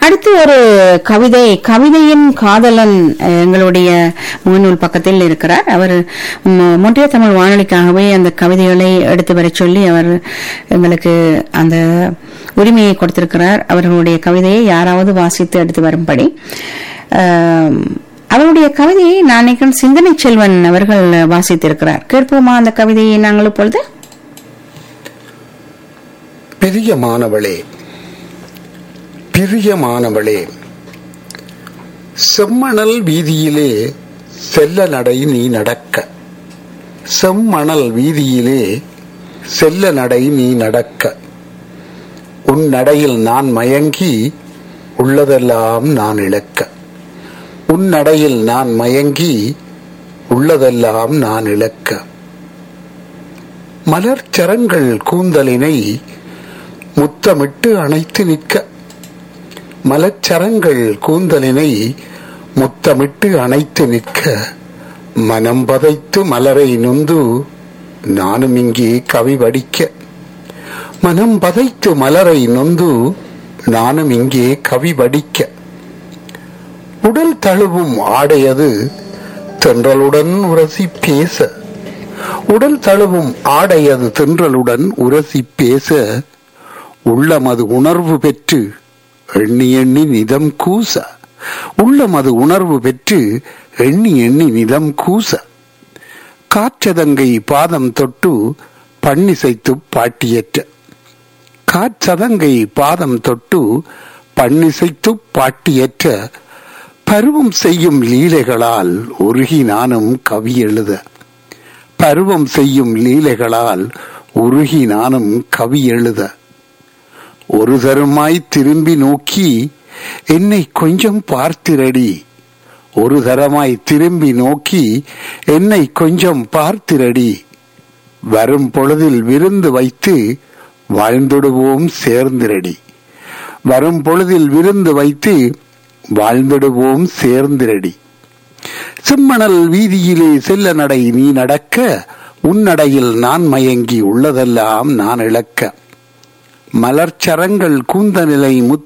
அடுத்து ஒரு கவிதை கவிதையின் காதலன் அஹ், எங்களுடைய முகநூல் பக்கத்தில் இருக்கிறார் அவர் ம், மொன்றிய தமிழ் வானொலிக்காகவே அந்த கவிதைகளை எடுத்து வரச் சொல்லி அவர் எங்களுக்கு அந்த உரிமையை கொடுத்திருக்கிறார் அவர்களுடைய கவிதையை யாராவது வாசித்து எடுத்து வரும்படி அஹ், அவருடைய கவிதையை நான் நினைக்கிறேன் சிந்தனை செல்வன் அவர்கள் வாசித்திருக்கிறார் கேட்போமா அந்த கவிதையை நாங்கள் இப்பொழுது பிரியமானவளே பிரியமானவளே செம்மணல் வீதியிலே செல்ல நடை நீ நடக்க செம்மணல் வீதியிலே செல்ல நடை நீ நடக்க உன் நடையில் நான் மயங்கி உள்ளதெல்லாம் நான் இழக்க உன் நடையில் நான் மயங்கி உள்ளதெல்லாம் நான் இழக்க மலர்ச்சரங்கள் கூந்தலினை முத்தமிட்டு அணைத்து நிற்க மலச்சரங்கள் கூந்தலினை முத்தமிட்டு அணைத்து நிற்க மனம் பதைத்து மலரை நொந்து நானும் இங்கே கவி வடிக்க மனம் பதைத்து மலரை நொந்து நானும் இங்கே கவி வடிக்க உடல் தழுவும் ஆடையது தென்றலுடன் உரசி பேச உடல் தழுவும் ஆடையது தென்றலுடன் உரசி பேச உள்ளமது உணர்வு பெற்று எண்ணி எண்ணி நிதம் கூச உள்ளமது உணர்வு பெற்று எண்ணி எண்ணி நிதம் கூச காற்றதங்கை பாதம் தொட்டு பண்ணிசைத்து பாட்டியற்ற காற்றதங்கை பாதம் தொட்டு பண்ணிசைத்து பாட்டியற்ற பருவம் செய்யும் லீலைகளால் உருகி நானும் கவி எழுத பருவம் செய்யும் லீலைகளால் உருகி நானும் கவி எழுத ஒரு தருமாய் திரும்பி நோக்கி என்னை கொஞ்சம் பார்த்திரடி ஒரு தரமாய் திரும்பி நோக்கி என்னை கொஞ்சம் பார்த்திரடி வரும் பொழுதில் விருந்து வைத்து வாழ்ந்திடுவோம் சேர்ந்திரடி வரும் பொழுதில் விருந்து வைத்து வாழ்ந்திடுவோம் சேர்ந்திரடி செம்மணல் வீதியிலே செல்ல நடை நீ நடக்க உன்னடையில் நான் மயங்கி உள்ளதெல்லாம் நான் இழக்க மலர்ச்சரங்கள் கூந்த நிலை